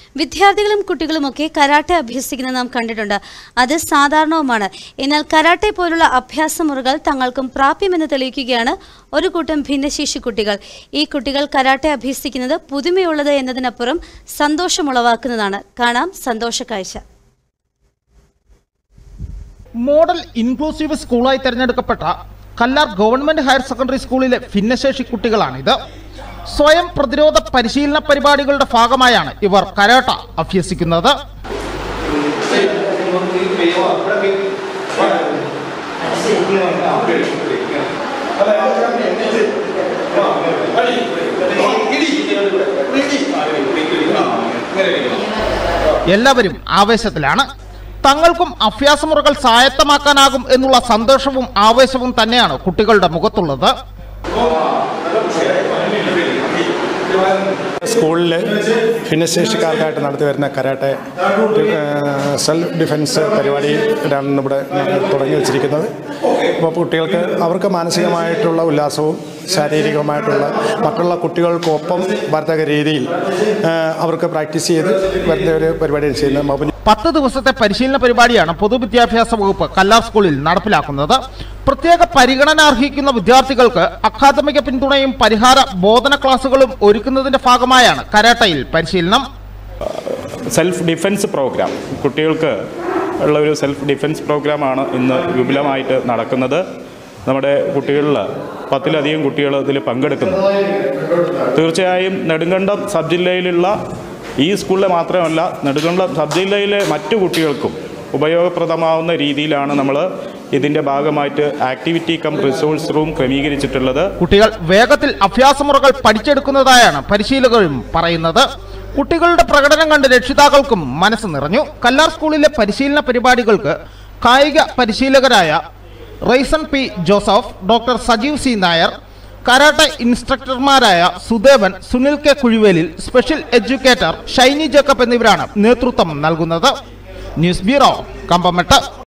വിദ്യാർത്ഥികളും കുട്ടികളുമൊക്കെ കരാട്ടെ അഭ്യസിക്കുന്നത് നാം കണ്ടിട്ടുണ്ട് അത് സാധാരണവുമാണ് എന്നാൽ കരാട്ടെ പോലുള്ള അഭ്യാസ മുറകൾ തങ്ങൾക്കും പ്രാപ്യമെന്ന് തെളിയിക്കുകയാണ് ഒരു കൂട്ടം ഭിന്നശേഷി കുട്ടികൾ ഈ കുട്ടികൾ കരാട്ടെ അഭ്യസിക്കുന്നത് പുതുമയുള്ളത് എന്നതിനപ്പുറം സന്തോഷമുളവാക്കുന്നതാണ് കാണാം സന്തോഷ കാഴ്ച മോഡൽ ഇൻക്ലൂസീവ് സ്കൂളായി തിരഞ്ഞെടുക്കപ്പെട്ട കല്ലാർ ഗവൺമെന്റ് ഹയർ സെക്കൻഡറി സ്കൂളിലെ ഭിന്നശേഷി കുട്ടികളാണിത് സ്വയം പ്രതിരോധ പരിശീലന പരിപാടികളുടെ ഭാഗമായാണ് ഇവർ കരാട്ട അഭ്യസിക്കുന്നത് എല്ലാവരും ആവേശത്തിലാണ് തങ്ങൾക്കും അഭ്യാസമുറകൾ സ്വായത്തമാക്കാനാകും എന്നുള്ള സന്തോഷവും ആവേശവും തന്നെയാണ് കുട്ടികളുടെ മുഖത്തുള്ളത് സ്കൂളിൽ ഭിന്നശേഷിക്കാർക്കായിട്ട് നടത്തി വരുന്ന കരാട്ടെ സെൽഫ് ഡിഫൻസ് പരിപാടിയിലാണ് ഇവിടെ ഞങ്ങൾ തുടങ്ങി വച്ചിരിക്കുന്നത് അപ്പോൾ കുട്ടികൾക്ക് അവർക്ക് മാനസികമായിട്ടുള്ള ഉല്ലാസവും ശാരീരികമായിട്ടുള്ള മറ്റുള്ള കുട്ടികൾക്കൊപ്പം വരത്തക്ക രീതിയിൽ ആ, അവർക്ക് പ്രാക്ടീസ് ചെയ്ത് വരുന്ന ഒരു പരിപാടിയാണ് ചെയ്യുന്നത് മൗപനി പത്ത് ദിവസത്തെ പരിശീലന പരിപാടിയാണ് പൊതുവിദ്യാഭ്യാസ വകുപ്പ് കല്ലാർ സ്കൂളിൽ നടപ്പിലാക്കുന്നത് പ്രത്യേക പരിഗണന അർഹിക്കുന്ന വിദ്യാർത്ഥികൾക്ക് അക്കാദമിക പിന്തുണയും പരിഹാര ബോധന ക്ലാസുകളും ഒരുക്കുന്നതിന്റെ ഭാഗമായാണ് കരാട്ടയിൽ പരിശീലനം സെൽഫ് ഡിഫൻസ് പ്രോഗ്രാം കുട്ടികൾക്ക് ഉള്ള ഒരു സെൽഫ് ഡിഫൻസ് പ്രോഗ്രാമാണ് ഇന്ന് വിപുലമായിട്ട് നടക്കുന്നത് നമ്മുടെ കുട്ടികളിൽ പത്തിലധികം കുട്ടികൾ ഇതിൽ പങ്കെടുക്കുന്നു തീർച്ചയായും നെടുങ്കണ്ടം സബ് ജില്ലയിലുള്ള ഈ സ്കൂളിലെ മാത്രമല്ല നെടുങ്കണ്ടം സബ് ജില്ലയിലെ മറ്റു കുട്ടികൾക്കും ഉപയോഗപ്രദമാവുന്ന രീതിയിലാണ് നമ്മൾ ഇതിൻ്റെ ഭാഗമായിട്ട് ആക്ടിവിറ്റി കം റിസോഴ്സ് റൂം ക്രമീകരിച്ചിട്ടുള്ളത് കുട്ടികൾ വേഗത്തിൽ അഭ്യാസമുറകൾ പഠിച്ചെടുക്കുന്നതായാണ് പരിശീലകരും പറയുന്നത് കുട്ടികളുടെ പ്രകടനം കണ്ട് രക്ഷിതാക്കൾക്കും മനസ്സ് നിറഞ്ഞു കല്ലാർ സ്കൂളിലെ പരിശീലന പരിപാടികൾക്ക് കായിക പരിശീലകരായ Raison P Joseph doctor Sajeev C Nair karate ഇൻസ്ട്രക്ടർമാരായ Sudevan Sunil K Kuzhivelil special educator Shiny Jacob എന്നിവരാണ് നേതൃത്വം നൽകുന്നത് ന്യൂസ് ബ്യൂറോ കമ്പമെട്ട്